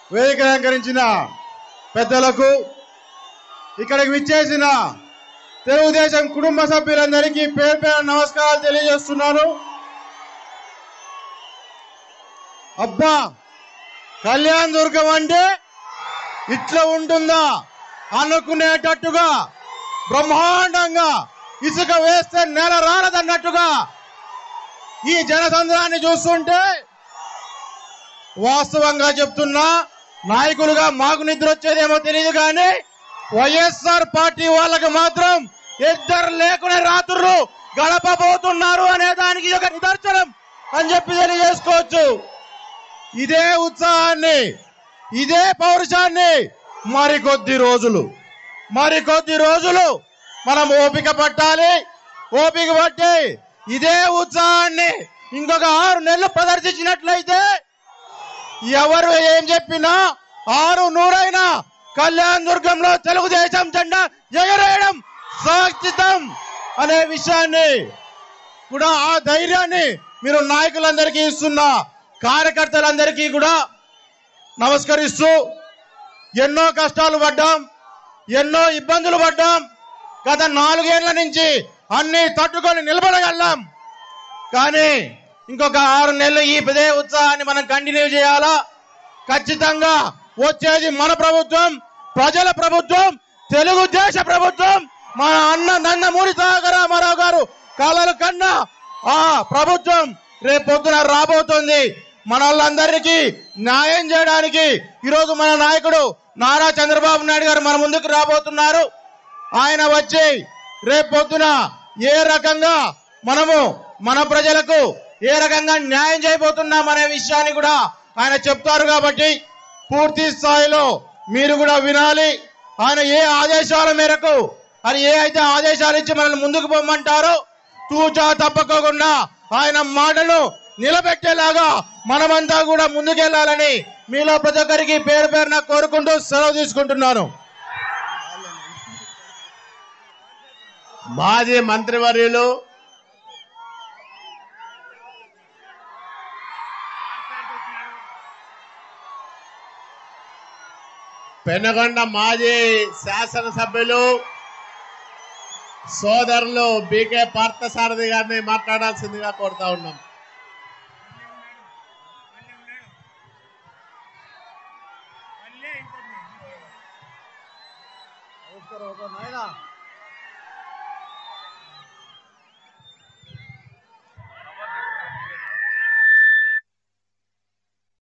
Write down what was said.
వేదిక అలంకరించిన పెద్దలకు ఇక్కడికి విచ్చేసిన తెలుగుదేశం కుటుంబ సభ్యులందరికీ పేరు పేరు నమస్కారాలు తెలియజేస్తున్నాను అబ్బా కళ్యాణ్ దుర్గం అంటే ఇట్లా ఉంటుందా అనుకునేటట్టుగా బ్రహ్మాండంగా ఇసుక వేస్తే నెల రాలదన్నట్టుగా ఈ జనసంద్రాన్ని చూస్తుంటే వాస్తవంగా చెప్తున్నా నాయకులుగా మాకు నిద్ర వచ్చేదేమో తెలియదు కానీ వైఎస్ఆర్ పార్టీ వాళ్ళకి మాత్రం ఇద్దరు లేకునే రాత్రులు గడపబోతున్నారు అనే దానికి ఇది ఒక నిదర్శనం అని చెప్పి తెలియజేసుకోవచ్చు ఇదే ఉత్సాహాన్ని ఇదే పౌరుషాన్ని మరికొద్ది రోజులు మరికొద్ది రోజులు మనం ఓపిక పట్టాలి ఓపిక పట్టి ఇదే ఉత్సాహాన్ని ఇంకొక ఆరు నెలలు ప్రదర్శించినట్లయితే ఎవరు ఏం చెప్పినా ఆరు నూరైనా కళ్యాణ్ దుర్గంలో తెలుగుదేశం జెండా ఎగరేయడం సాక్షితం అనే విషయాన్ని కూడా ఆ ధైర్యాన్ని మీరు నాయకులందరికీ ఇస్తున్న కార్యకర్తలందరికీ కూడా నమస్కరిస్తూ ఎన్నో కష్టాలు పడ్డాం ఎన్నో ఇబ్బందులు పడ్డాం గత నాలుగేళ్ల నుంచి అన్ని తట్టుకొని నిలబడగలం కానీ ఇంకొక ఆరు నెలలు ఈ ఇదే ఉత్సాహాన్ని మనం కంటిన్యూ చేయాలా ఖచ్చితంగా వచ్చేది మన ప్రభుత్వం ప్రజల ప్రభుత్వం తెలుగుదేశ ప్రభుత్వం మన అన్న నందమూరి తారక రామారావు గారు కలలు కన్నా ఆ ప్రభుత్వం రేపు పొద్దున రాబోతోంది మన వాళ్ళందరికీ న్యాయం చేయడానికి ఈరోజు మన నాయకుడు నారా చంద్రబాబు నాయుడు గారు మన ముందుకు రాబోతున్నారు ఆయన వచ్చి రేపు పొద్దున ఏ రకంగా మనము మన ప్రజలకు ఏ రకంగా న్యాయం చేయబోతున్నాం అనే విషయాన్ని కూడా ఆయన చెప్తారు కాబట్టి పూర్తి స్థాయిలో మీరు కూడా వినాలి ఆయన ఏ ఆదేశాల మేరకు అని ఏ అయితే ఆదేశాలు ఇచ్చి మనల్ని ముందుకు పొమ్మంటారో తూచా తప్పకోకుండా ఆయన మాటను నిలబెట్టేలాగా మనమంతా కూడా ముందుకెళ్లాలని మీలో ప్రతి ఒక్కరికి పేరు పేరున కోరుకుంటూ సెలవు తీసుకుంటున్నాను మాజీ మంత్రివర్యులు పెనగొండ మాజీ శాసనసభ్యులు సోదరులు బీకే పార్థసారథి గారిని మాట్లాడాల్సిందిగా కోరుతా ఉన్నాం నాయనా